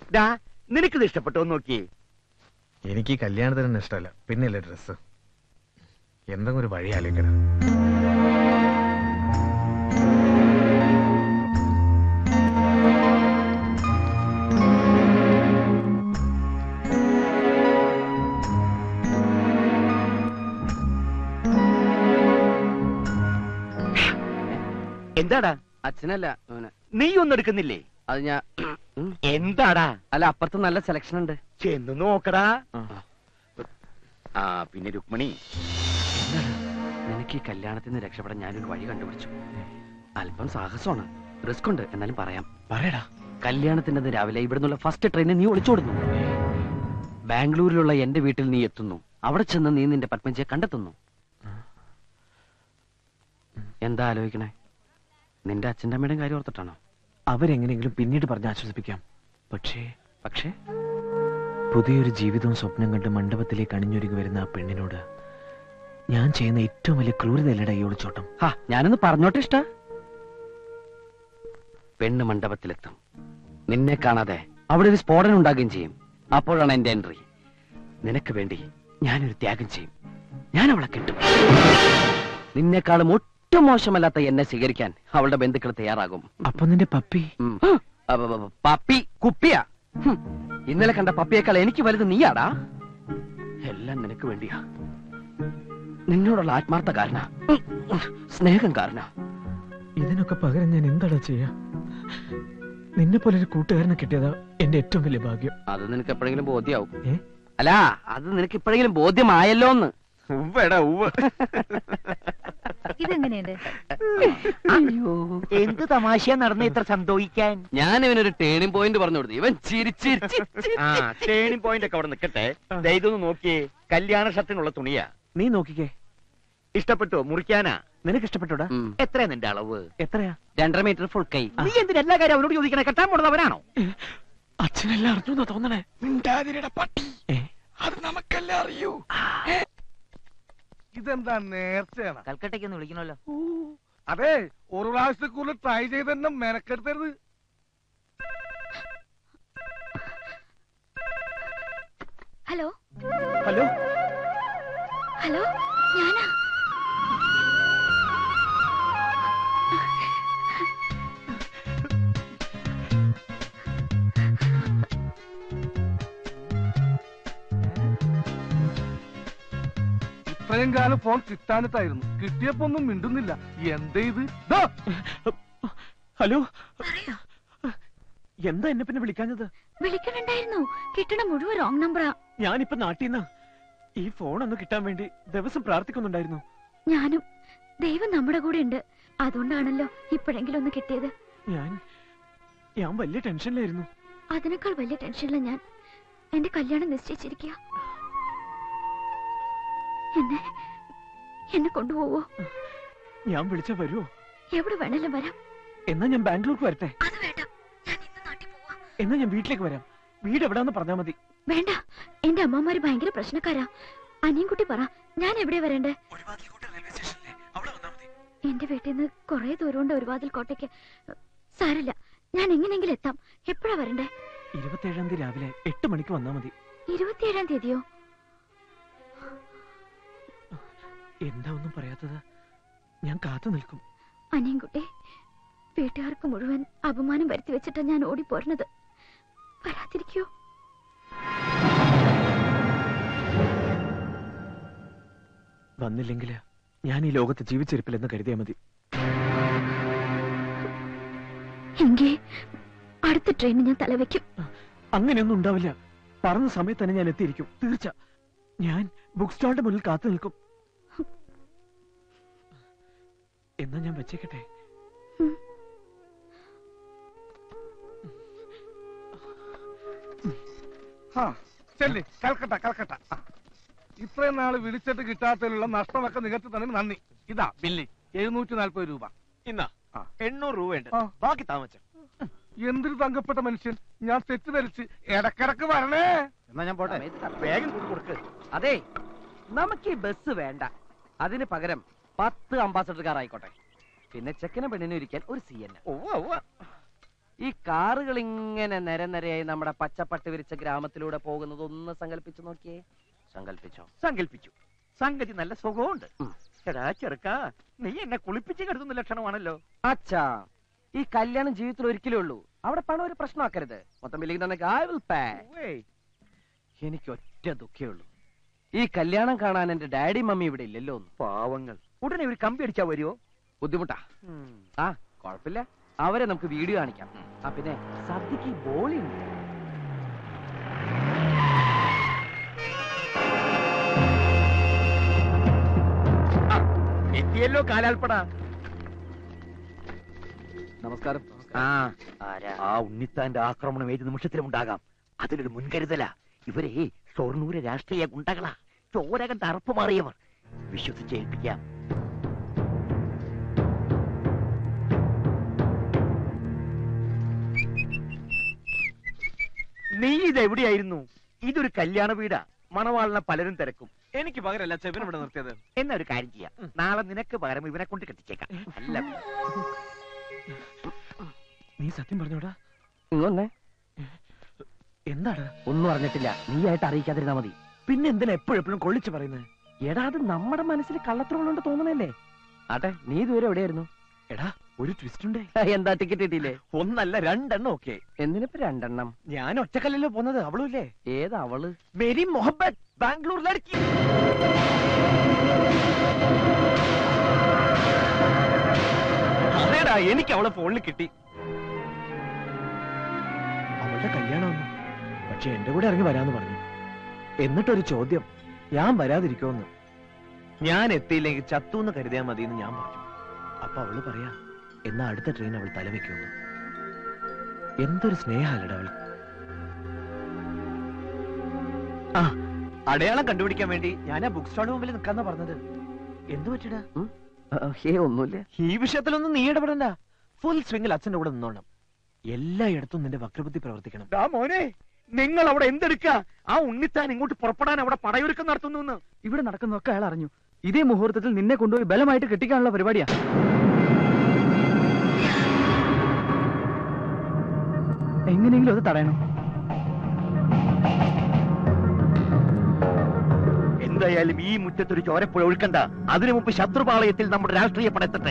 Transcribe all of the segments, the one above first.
ഡാ നിനക്കിത് ഇഷ്ടപ്പെട്ടോ എന്ന് നോക്കിയേ എനിക്ക് ഈ കല്യാണത്തിന് തന്നെ ഇഷ്ടമല്ല പിന്നെയല്ലേ ഡ്രസ്സ് എന്തെങ്കിലും ഒരു വഴി ആലോചിക്കണം എന്താടാ അച്ഛനല്ല അവന്. നീ ഒന്നും എടുക്കുന്നില്ലേ അത് ഞാൻ ഉം. എന്താടാ അല്ല അപ്പുറത്ത് നല്ല സെലക്ഷൻ ഉണ്ട് ചെന്ന് നോക്കടാ ആ. ആ പിന്നെ രുക്മണി നിനക്ക് ഈ കല്യാണത്തിൽ നിന്ന് രക്ഷപ്പെടാൻ ഞാനൊരു വഴി കണ്ടുപിടിച്ചു അല്പം സാഹസമാണ് റിസ്ക് ഉണ്ട് എന്നാലും പറയാം പറയടാ കല്യാണത്തിന്റെ അന്ന് രാവിലെ ഇവിടുന്നുള്ള ഫസ്റ്റ് ട്രെയിനിൽ നീ ഒളിച്ചോടുന്നു ബാംഗ്ലൂരിലുള്ള എന്റെ വീട്ടിൽ നീ എത്തുന്നു അവിടെ ചെന്ന് നീ നിന്റെ പത്മജിയെ കണ്ടെത്തുന്നു എന്താ ആലോചിക്കണേ നിന്റെ അച്ഛൻ്റെ അമ്മയുടെയും കാര്യം ഓർത്തിട്ടാണോ അവരെങ്ങനെയെങ്കിലും പിന്നീട് പറഞ്ഞ് ആശ്വസിപ്പിക്കാം പക്ഷേ പക്ഷേ പുതിയൊരു ജീവിതവും സ്വപ്നം കണ്ട് മണ്ഡപത്തിലേക്ക് അണിഞ്ഞൊരുങ്ങി വരുന്ന ആ പെണ്ണിനോട് ഞാൻ ചെയ്യുന്ന ഏറ്റവും വലിയ ക്രൂരതയല്ലട ഈ ഒളിച്ചോട്ടം ഹാ ഞാനൊന്ന് പറഞ്ഞോട്ടെ ഇഷ്ട പെണ്ണ് മണ്ഡപത്തിലെത്തും നിന്നെ കാണാതെ അവിടെ ഒരു സ്ഫോടനം ഉണ്ടാകുകയും ചെയ്യും അപ്പോഴാണ് എന്റെ എൻട്രി നിനക്ക് വേണ്ടി ഞാനൊരു ത്യാഗം ചെയ്യും ഞാൻ അവളെ കിട്ടും നിന്നെക്കാളും ഒട്ടും മോശമല്ലാത്ത എന്നെ സ്വീകരിക്കാൻ അവളുടെ ബന്ധുക്കൾ തയ്യാറാകും അപ്പൊ നിന്റെ പപ്പി ഉം. അപ്പ, പ, പ, പപ്പി കുപ്പിയാ ഹും. ഇന്നലെ കണ്ട പപ്പിയേക്കാൾ എനിക്ക് വലുത് നീയാടാ എല്ലാം നിനക്ക് വേണ്ടിയാ നിന്നോടുള്ള ആത്മാർത്ഥ കാരണ സ്നേഹം കാരണ ഇതിനൊക്കെ പകരം ഞാൻ എന്താടാ ചെയ്യാ നിന്നെ പോലെ ഒരു കൂട്ടുകാരനെ കിട്ടിയതാ എന്റെ ഏറ്റവും വലിയ ഭാഗ്യം അത് നിനക്ക് എപ്പോഴെങ്കിലും ബോധ്യാവും ഏ? അല്ല അത് നിനക്ക് ഇപ്പോഴെങ്കിലും ബോധ്യമായല്ലോ എന്ന് ഉവ്വടാ ഉവ്വ് ഇതെങ്ങനെയുണ്ട് അയ്യോ എന്ത് തമാശയാ നടന്ന ഇത്ര സന്തോഷിക്കാൻ ഞാൻ ഇവനൊരു ടേണിംഗ് പോയിന്റ് പറഞ്ഞു കൊടുത്തു ഇവൻ ചിരിച്ചിരിച്ച് ആ ടേണിംഗ് പോയിന്റ് ഒക്കെ അവിടെ നിൽക്കട്ടെ ദേ ഇതൊന്ന് നോക്കിയേ കല്യാണ ഷർട്ടിനുള്ള തുണിയാ നീ നോക്കിക്കേ ഇഷ്ടപ്പെട്ടോ മുറിക്കാനാ നിനക്ക് ഇഷ്ടപ്പെട്ടോടാ ഉം. എത്രയാ നിന്റെ അളവ് എത്രയാ രണ്ടര മീറ്റർ ഫുൾ കൈ നീ എന്തിനാ എല്ലാ കാര്യം അവനോട് ചോദിക്കണേ കെട്ടാൻ പോണതവനാണോ അച്ഛനെല്ലാം അറിഞ്ഞു തോന്നണേ പട്ടി ഏ? അത് നമുക്കല്ലേ അറിയൂ ഇതെന്താ നേർച്ചയാണ് കൽക്കട്ടയ്ക്ക് ഒന്ന് വിളിക്കണമല്ലോ അതെ ഒരു പ്രാവശ്യത്തെ കൂടുതൽ ട്രൈ ചെയ്ത് തന്നെ മെനക്കെടുത്തരുത് ഹലോ ഹലോ ഹലോ ഞാനാ ഇത്രയും കാലം ഫോൺ കിട്ടാനിട്ടായിരുന്നു കിട്ടിയപ്പോ ഒന്നും മിണ്ടുന്നില്ല എന്തേ ഇത് ദാ, ഹലോ എന്താ എന്നെ പിന്നെ വിളിക്കാഞ്ഞത് വിളിക്കണുണ്ടായിരുന്നു കിട്ടണ മുഴുവൻ റോങ് നമ്പറാ ഞാനിപ്പോ നാട്ടിൽ നിന്ന് ഈ ഫോൺ ഒന്ന് കിട്ടാൻ വേണ്ടി ദിവസം പ്രാർത്ഥിക്കുന്നുണ്ടായിരുന്നു ഞാനും ദൈവം നമ്മുടെ കൂടെ ഉണ്ട് അതുകൊണ്ടാണല്ലോ ഇപ്പോഴെങ്കിലും ഒന്ന് കിട്ടിയത് ഞാൻ ഞാൻ വലിയ ടെൻഷനിലായിരുന്നു അതിനേക്കാൾ വലിയ ടെൻഷനില്ല ഞാൻ എന്റെ കല്യാണം നിശ്ചയിച്ചിരിക്കുക എന്നെ എന്നെ കൊണ്ടുപോവോ ഞാൻ വിളിച്ചാ വരുമോ എവിടെ വേണേലും വരാം എന്നാ ഞാൻ ബാംഗ്ലൂർക്ക് വരട്ടെ അത് വേണ്ട ഞാൻ ഇന്ന് നാട്ടിൽ പോവാ എന്നാ ഞാൻ വീട്ടിലേക്ക് വരാം വീട് എവിടാന്ന് പറഞ്ഞാ മതി വേണ്ട എന്റെ അമ്മമാര് ഭയങ്കര പ്രശ്നക്കാരാ അനിയൻകുട്ടി പറ ഞാൻ എവിടെ വരണ്ടേ എന്റെ വീട്ടിൽ നിന്ന് കുറെ ദൂരമുണ്ട് ഒരുവാതിൽ കോട്ടയ്ക്ക് സാരല്ല ഞാൻ എങ്ങനെയെങ്കിലും എത്താം എപ്പോഴാ വരണ്ടേ ഇരുപത്തേഴാം തീയതി രാവിലെ എട്ട് മണിക്ക് വന്നാ മതി ഇരുപത്തിയേഴാം തീയതിയോ എന്താ ഒന്നും പറയാത്തത് ഞാൻ കാത്തു നിൽക്കും അനിയൻകുട്ടി വീട്ടുകാർക്ക് മുഴുവൻ അപമാനം വരുത്തി വെച്ചിട്ടാ ഞാൻ ഓടിപ്പോരുന്നത് വരാതിരിക്കോ വന്നില്ലെങ്കിൽ ഞാൻ ഈ ലോകത്ത് ജീവിച്ചിരിപ്പില്ലെന്ന് കരുതിയാ മതി എങ്കിൽ അടുത്ത ട്രെയിനിൽ ഞാൻ തലവെക്കും അങ്ങനെയൊന്നും ഉണ്ടാവില്ല പറഞ്ഞ സമയത്ത് തന്നെ ഞാൻ എത്തിയിരിക്കും തീർച്ച ഞാൻ ബുക്ക് സ്റ്റാളിന്റെ മുന്നിൽ കാത്തു നിൽക്കും എന്നാ ഞാൻ വെച്ചേക്കട്ടെ ആ, ചെല്ല് കൽക്കട്ട കൽക്കട്ട ആ. ഇത്രയും നാള് വിളിച്ചിട്ട് കിട്ടാത്തതിലുള്ള നഷ്ടമൊക്കെ നികത്തി തന്നെ നന്ദി ഇതാ ബില്ല് എഴുന്നൂറ്റി നാൽപ്പത് രൂപ ഇന്നാ ആ. എണ്ണൂറ് രൂപയുണ്ട് ആ. ബാക്കി താമസം എന്തൊരു തങ്കപ്പെട്ട മനുഷ്യൻ ഞാൻ തെറ്റിദ്ധരിച്ച് ഇടക്കിടക്ക് വരണേ എന്നാ ഞാൻ പോട്ടെ വേഗം കൊണ്ട് കൊടുക്ക് അതെ നമുക്ക് ഈ ബസ് വേണ്ട അതിന് പകരം പത്ത് അംബാസഡർ കാർ ആയിക്കോട്ടെ പിന്നെ ചെക്കനെ പെണ്ണിനെ ഇരിക്കാൻ ഒരു സി എൻ ഉവ്വ ഉവ്വ ഈ കാറുകൾ ഇങ്ങനെ നിരനിരയായി നമ്മുടെ പച്ചപ്പട്ട് വിരിച്ച ഗ്രാമത്തിലൂടെ പോകുന്നത് ഒന്ന് സങ്കല്പിച്ചു നോക്കിയേ സങ്കല്പിച്ചോ സങ്കല്പിച്ചു സംഗതി നല്ല സുഖമുണ്ട് ഉം. എടാ ചെറുക്ക നീ എന്നെ കുളിപ്പിച്ച് കരുതുന്ന ലക്ഷണമാണല്ലോ അച്ഛാ ഈ കല്യാണം ജീവിതത്തിൽ ഒരിക്കലേ ഉള്ളൂ അവിടെ പണം ഒരു പ്രശ്നമാക്കരുത് മൊത്തം ബില്ലിംഗ് തന്നെ ഐ വിൽ പേ ഉവ്വേ. എനിക്ക് ഒറ്റ ദുഃഖേ ഉള്ളൂ ഈ കല്യാണം കാണാൻ എന്റെ ഡാഡി മമ്മി ഇവിടെ ഇല്ലല്ലോ ഒന്ന് പാവങ്ങൾ ഉടനെ ഒരു കമ്പി അടിച്ചാ വരുമോ ബുദ്ധിമുട്ടാ ആ കുഴപ്പമില്ല അവരെ നമുക്ക് വീഡിയോ കാണിക്കാം ആ പിന്നെ സദ്യക്ക് ബോളി ഉണ്ട് എത്തിയല്ലോ കാലാൽപ്പട നമസ്കാരം ആ ആ ഉണ്ണിത്താന്റെ ആക്രമണം ഏത് നിമിഷത്തിലും ഉണ്ടാകാം അതിലൊരു മുൻകരുതല ഇവരെ ഷൊർണൂര് രാഷ്ട്രീയ ഗുണ്ടകളാ ചോരകൻ തറപ്പ് മാറിയവർ വിശ്വസിച്ചേൽപ്പിക്കാം നീ ഇതെവിടെയായിരുന്നു ഇതൊരു കല്യാണ വീടാ മണവാളിനെ പലരും തിരക്കും എനിക്ക് പകരല്ല ചെവിന് ഇവിടെ നിർത്തിയത് എന്നാ ഒരു കാര്യം ചെയ്യാം നാളെ നിനക്ക് പകരം ഇവനെ കൊണ്ട് കെട്ടിച്ചേക്കാം അല്ല നീ സത്യം പറഞ്ഞോടാ ഇങ്ങൊന്നേ എന്താണ് ഒന്നും അറിഞ്ഞിട്ടില്ല നീ ആയിട്ട് അറിയിക്കാതിരുന്നാ മതി പിന്നെ എന്തിനാ എപ്പോഴെപ്പോഴും കൊള്ളിച്ചു പറയുന്നത് എടാ അത് നമ്മുടെ മനസ്സിൽ കള്ളത്തരങ്ങളുണ്ട് തോന്നണല്ലേ ആട്ടെ നീ ഇതുവരെ എവിടെയായിരുന്നു എടാ ഒരു ട്വിസ്റ്റ് ഉണ്ടേ എന്താ ടിക്കറ്റ് കിട്ടിയില്ലേ ഒന്നല്ല രണ്ടെണ്ണം ഒക്കെ എന്തിനിപ്പോ രണ്ടെണ്ണം ഞാൻ ഒറ്റക്കല്ലല്ലോ പോന്നത് അവളും ഇല്ലേ ഏതാ അവള് മേരി മൊഹബത്ത് ബാംഗ്ലൂർ ലड़की അതേടാ എനിക്ക് അവളെ ഫോണിൽ കിട്ടി അവളുടെ കല്യാണമൊന്നും പക്ഷെ എന്റെ കൂടെ ഇറങ്ങി വരാന്ന് പറഞ്ഞു എന്നിട്ടൊരു ചോദ്യം ഞാൻ വരാതിരിക്കുമെന്ന് ഞാൻ എത്തിയില്ലെങ്കിൽ ചത്തൂന്ന് കരുതിയാൽ മതി എന്ന് ഞാൻ പറഞ്ഞു അപ്പൊ അവള് പറയാ എന്നാ അടുത്ത ട്രെയിൻ അവൾ തലവെക്കുമെന്ന് എന്തൊരു സ്നേഹാലട അവൾ ആ അടയാളം കണ്ടുപിടിക്കാൻ വേണ്ടി ഞാൻ ആ ബുക്ക് സ്റ്റാളിന് മുമ്പിൽ നിൽക്കാന്നാ പറഞ്ഞത് എന്തു പറ്റിടാ ഹേ ഒന്നുമില്ല ഈ വിഷയത്തിലൊന്നും നീ ഇടപെടണ്ട ഫുൾ സ്വിംഗിൽ അച്ഛന്റെ കൂടെ നിന്നോണം എല്ലായിടത്തും നിന്റെ വക്രബുദ്ധി പ്രവർത്തിക്കണം ഡാ മോനെ നിങ്ങൾ അവിടെ എന്തെടുക്ക ആ ഉണ്ണിത്താൻ ഇങ്ങോട്ട് പുറപ്പെടാൻ അവിടെ പടയൊരുക്കം നടത്തുന്നു ഇവിടെ നടക്കുന്നതൊക്കെ അയാൾ അറിഞ്ഞു ഇതേ മുഹൂർത്തത്തിൽ നിന്നെ കൊണ്ടുപോയി ബലമായിട്ട് കെട്ടിക്കാനുള്ള പരിപാടിയാ എങ്ങനെയെങ്കിലും അത് തടയണം എന്തായാലും ഈ മുറ്റത്തൊരു ചോരപ്പുഴ ഒഴുക്കണ്ട അതിനു മുമ്പ് ശത്രുപാളയത്തിൽ നമ്മുടെ രാഷ്ട്രീയ പടത്തട്ടെ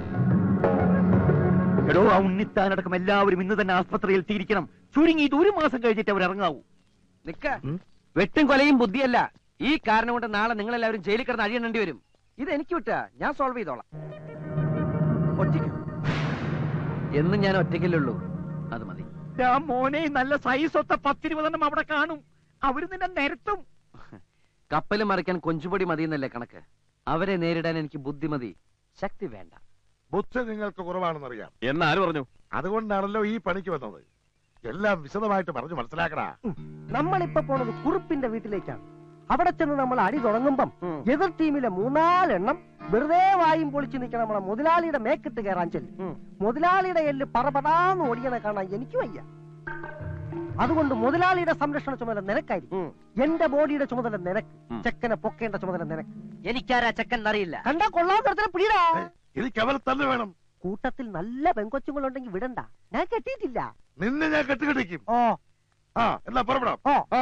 എടോ ആ ഉണ്ണിത്താനടക്കം എല്ലാവരും ഇന്ന് തന്നെ ആസ്പത്രിയിൽ എത്തിയിരിക്കണം ചുരുങ്ങി ഇത് ഒരു മാസം കഴിഞ്ഞിട്ട് അവർ ഇറങ്ങാവൂ നിക്ക വെട്ടും കൊലയും ബുദ്ധിയല്ല ഈ കാരണം കൊണ്ട് നാളെ നിങ്ങൾ എല്ലാവരും ജയിലിൽ കിടന്ന് അഴിയണേണ്ടി വരും ഇത് എനിക്ക് വിട്ടാ ഞാൻ സോൾവ് ചെയ്തോളാം ഒറ്റയ്ക്ക് എന്നും ഞാൻ ഒറ്റയ്ക്കല്ലുള്ളൂ അത് മതി ഡാ മോനെ നല്ല സൈസൊത്ത പത്തിരുപതെണ്ണം അവിടെ കാണും അവര് നിന്നെ നിരത്തും കപ്പൽ മറിക്കാൻ കൊഞ്ചുപൊടി മതി എന്നല്ലേ കണക്ക് അവരെ നേരിടാൻ എനിക്ക് ബുദ്ധിമതി ശക്തി വേണ്ട ബുദ്ധി നിങ്ങൾക്ക് കുറവാണെന്നറിയാം എന്നാര് പറഞ്ഞു അതുകൊണ്ടാണല്ലോ ഈ പണിക്ക് വന്നത് എല്ലാം വിശദമായിട്ട് പറഞ്ഞു മനസ്സിലാക്കടാ നമ്മളിപ്പോ പോണത് കുറുപ്പിന്റെ വീട്ടിലേക്കാണ് അവിടെ ചെന്ന് നമ്മൾ അടി തുടങ്ങുമ്പം എതിർ ടീമിലെ മൂന്നാലെണ്ണം വെറുതെ വായും പൊളിച്ചു നിൽക്കണ നമ്മളെ മുതലാളിയുടെ മേക്കിട്ട് കയറാൻ ചെല്ലും മുതലാളിയുടെ എല്ല് പറപടാന്ന് ഓടിയണ കാണാൻ എനിക്ക് വയ്യ അതുകൊണ്ട് മുതലാളിയുടെ സംരക്ഷണ ചുമതല നിനക്കായിരിക്കും എന്റെ ബോഡിയുടെ ചുമതല നിനക്ക് ചെക്കനെ പൊക്കേണ്ട ചുമതല നിനക്ക് എനിക്കാരാ ചെക്കൻ അറിയില്ല കണ്ടാ കൊള്ളാൻ പിടിടാ എനിക്ക് അവരെ തന്നെ വേണം കൂട്ടത്തിൽ നല്ല പെങ്കൊച്ചുങ്ങളുണ്ടെങ്കിൽ വിടണ്ട ഞാൻ കെട്ടിയിട്ടില്ല നിന്നെ ഞാൻ കെട്ടുകെട്ടിക്കും ഓ ആ എന്നാ പുറപ്പെടാം ഓ ആ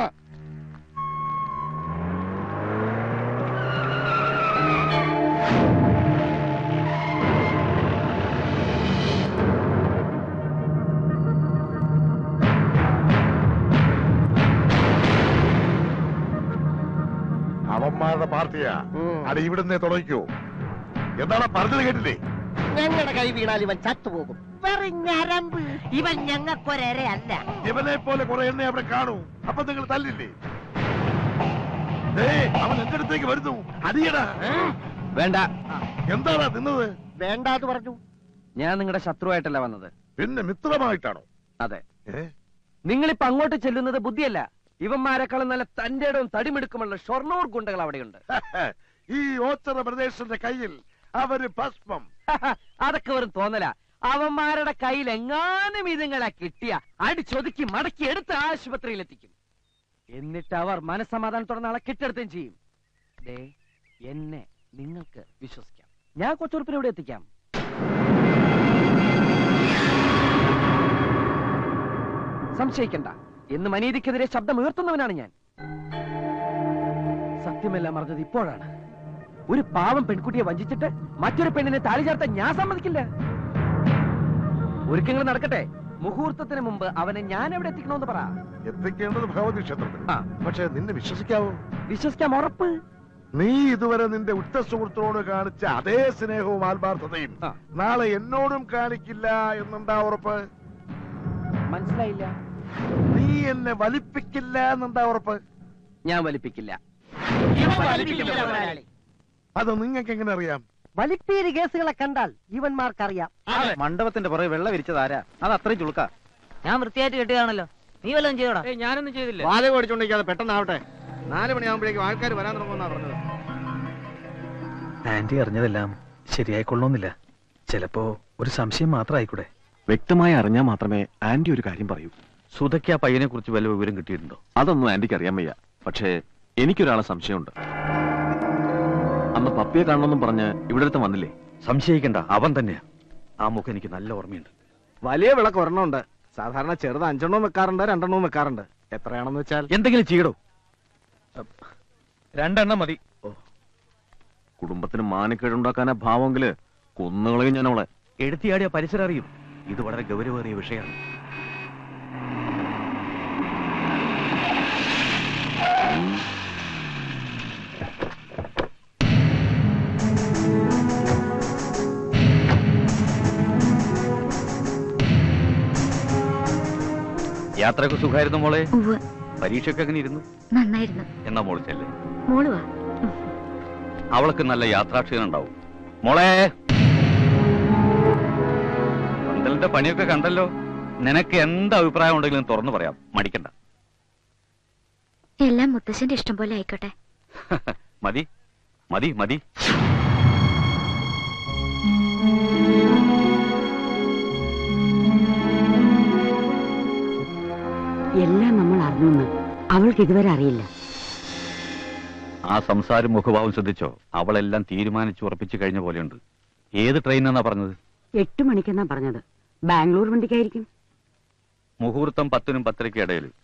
അവന്മാരുടെ പാർട്ടിയാ അത് ഇവിടുന്ന് തുടങ്ങിക്കോ എന്താണ് പറഞ്ഞത് കേട്ടില്ലേ ഞങ്ങളുടെ കൈ വീണാൽ ഇവൻ ചത്തുപോകും വെറും ഞരമ്പ് ഇവൻ ഞങ്ങൾക്കൊരല്ല ഇവനെ പോലെ കുറെ എണ്ണ അവിടെ കാണൂ അപ്പൊ നിങ്ങൾ തല്ലില്ലേ ദേ, അവൻ എന്റെ അടുത്തേക്ക് വരുന്നു അടിയടാ ഏ? വേണ്ട എന്താടാ നിന്നത് വേണ്ടാന്ന് പറഞ്ഞു ഞാൻ നിങ്ങളുടെ ശത്രുവായിട്ടല്ല വന്നത് പിന്നെ മിത്രമായിട്ടാണോ അതെ ഏ നിങ്ങളിപ്പോ അങ്ങോട്ട് ചെല്ലുന്നത് ബുദ്ധിയല്ല ഇവന്മാരെക്കാളും നല്ല തന്റെ ഇടവും തടിമെടുക്കുമുള്ള ഷൊർണൂർ ഗുണ്ടകൾ അവിടെയുണ്ട് ഈ ഓച്ചറ പ്രദേശത്തിന്റെ കയ്യിൽ അവര് ഭസ്മം അതൊക്കെ വെറും തോന്നല അവന്മാരുടെ കയ്യിൽ എങ്ങാനും ഇതുങ്ങളെ കിട്ടിയ അടിച്ചൊതുക്കി മടക്കി എടുത്ത് ആശുപത്രിയിൽ എത്തിക്കും എന്നിട്ട് അവർ മനസ്സമാധാനത്തോടെ നാളെ കെട്ടെടുത്തും ചെയ്യും ദേ എന്നെ നിങ്ങൾക്ക് വിശ്വസിക്കാം ഞാൻ കൊച്ചുറുപ്പിനെ ഇവിടെ എത്തിക്കാം സംശയിക്കണ്ട എന്ന് മനീതിക്കെതിരെ ശബ്ദം ഉയർത്തുന്നവനാണ് ഞാൻ സത്യമെല്ലാം അറിഞ്ഞത് ഇപ്പോഴാണ് ഒരു പാവം പെൺകുട്ടിയെ വഞ്ചിച്ചിട്ട് മറ്റൊരു പെണ്ണിനെ താലി ചേർത്ത ഞാൻ സമ്മതിക്കില്ല ഒരുക്കങ്ങൾ നടക്കട്ടെ മുഹൂർത്തത്തിന് മുമ്പ് അവനെ ഞാൻ എവിടെ എത്തിക്കണമെന്ന് പറ എത്തിക്കേണ്ടത് ഭഗവതി ക്ഷേത്രത്തിൽ പക്ഷെ നിന്നെ വിശ്വസിക്കാവോ വിശ്വസിക്കാം ഉറപ്പ് നീ ഇതുവരെ നിന്റെ ഉറ്റ സുഹൃത്തിനോട് കാണിച്ച അതേ സ്നേഹവും ആത്മാർത്ഥതയും നാളെ എന്നോടും കാണിക്കില്ല എന്നെന്താ ഉറപ്പ് മനസ്സിലായില്ല നീ എന്നെ വലിപ്പിക്കില്ല എന്നെന്താ ഉറപ്പ് ഞാൻ വലിപ്പിക്കില്ല അത് നിങ്ങൾക്ക് എങ്ങനെ അറിയാം വലിപ്പീര് കേസുകളെ കണ്ടാൽ ഇവന്മാർക്കറിയാം മണ്ഡപത്തിന്റെ പുറകെ വെള്ളം വിരിച്ചതാരാ അത് അത്രയും ചുളുക്ക ഞാൻ വൃത്തിയായിട്ട് കെട്ടിയതാണല്ലോ നീ വല്ലതും ചെയ്തോടാ ഞാനൊന്നും ചെയ്തില്ല വാതകം അടിച്ചോണ്ടിരിക്കാതെ പെട്ടെന്നാവട്ടെ നാല് മണിയാകുമ്പോഴേക്കും ആൾക്കാർ വരാൻ തുടങ്ങുമെന്നാ പറഞ്ഞത് ആന്റി അറിഞ്ഞതെല്ലാം ശരിയായിക്കൊള്ളണമെന്നില്ല ചിലപ്പോ ഒരു സംശയം മാത്രം ആയിക്കൂടെ വ്യക്തമായി അറിഞ്ഞാൽ മാത്രമേ ആന്റി ഒരു കാര്യം പറയൂ സുധയ്ക്ക് ആ പയ്യനെ കുറിച്ച് വല്ല വിവരം കിട്ടിയിട്ടുണ്ടോ അതൊന്നും ആന്റിക്ക് അറിയാൻ വയ്യ പക്ഷേ എനിക്കൊരാളെ സംശയമുണ്ട് അന്ന് പപ്പിയെ കാണണമെന്നും പറഞ്ഞ് ഇവിടെ അടുത്ത് വന്നില്ലേ സംശയിക്കണ്ട അവൻ തന്നെയാ ആ മുഖം എനിക്ക് നല്ല ഓർമ്മയുണ്ട് വലിയ വിളക്ക് ഒരെണ്ണമുണ്ട് സാധാരണ ചെറുത് അഞ്ചെണ്ണവും വെക്കാറുണ്ട് രണ്ടെണ്ണവും വെക്കാറുണ്ട് എത്രയാണെന്ന് വെച്ചാൽ എന്തെങ്കിലും ചെയ്യടോ രണ്ടെണ്ണം മതി കുടുംബത്തിന് മാനക്കേടുണ്ടാക്കാനാ ഭാവമെങ്കില് കൊന്നുകളയും ഞാൻ അവളെ എടുത്തിയാടിയ പരിസരം അറിയും ഇത് വളരെ ഗൗരവേറിയ വിഷയമാണ് യാത്രയൊക്കെ സുഖമായിരുന്നു മോളെ ഉവ്വ് പരീക്ഷയൊക്കെ എങ്ങനെ ഇരുന്നു നന്നായിരുന്നു എന്നാ മോള് ചെല്ലേ മോളുവാ അവൾക്ക് നല്ല യാത്രാക്ഷീണം ഉണ്ടാവും മോളെ പന്തലിന്റെ പണിയൊക്കെ കണ്ടല്ലോ നിനക്ക് എന്ത് അഭിപ്രായം ഉണ്ടെങ്കിലും തുറന്നു പറയാം മടിക്കണ്ട എല്ലാം മുത്തശ്ശന്റെ ഇഷ്ടം പോലെ ആയിക്കോട്ടെ മതി മതി മതി എല്ലാം നമ്മൾ അറിഞ്ഞു അവൾക്ക് ഇതുവരെ അറിയില്ല ആ സംസാരം മുഖഭാവം ശ്രദ്ധിച്ചോ അവളെല്ലാം തീരുമാനിച്ചു ഉറപ്പിച്ചു കഴിഞ്ഞ പോലെയുണ്ട് ഏത് ട്രെയിനാന്നാ പറഞ്ഞത് എട്ട് മണിക്കെന്നാ പറഞ്ഞത് ബാംഗ്ലൂർ വണ്ടിക്കായിരിക്കും മുഹൂർത്തം പത്തിനും പത്തരയ്ക്കും ഇടയിൽ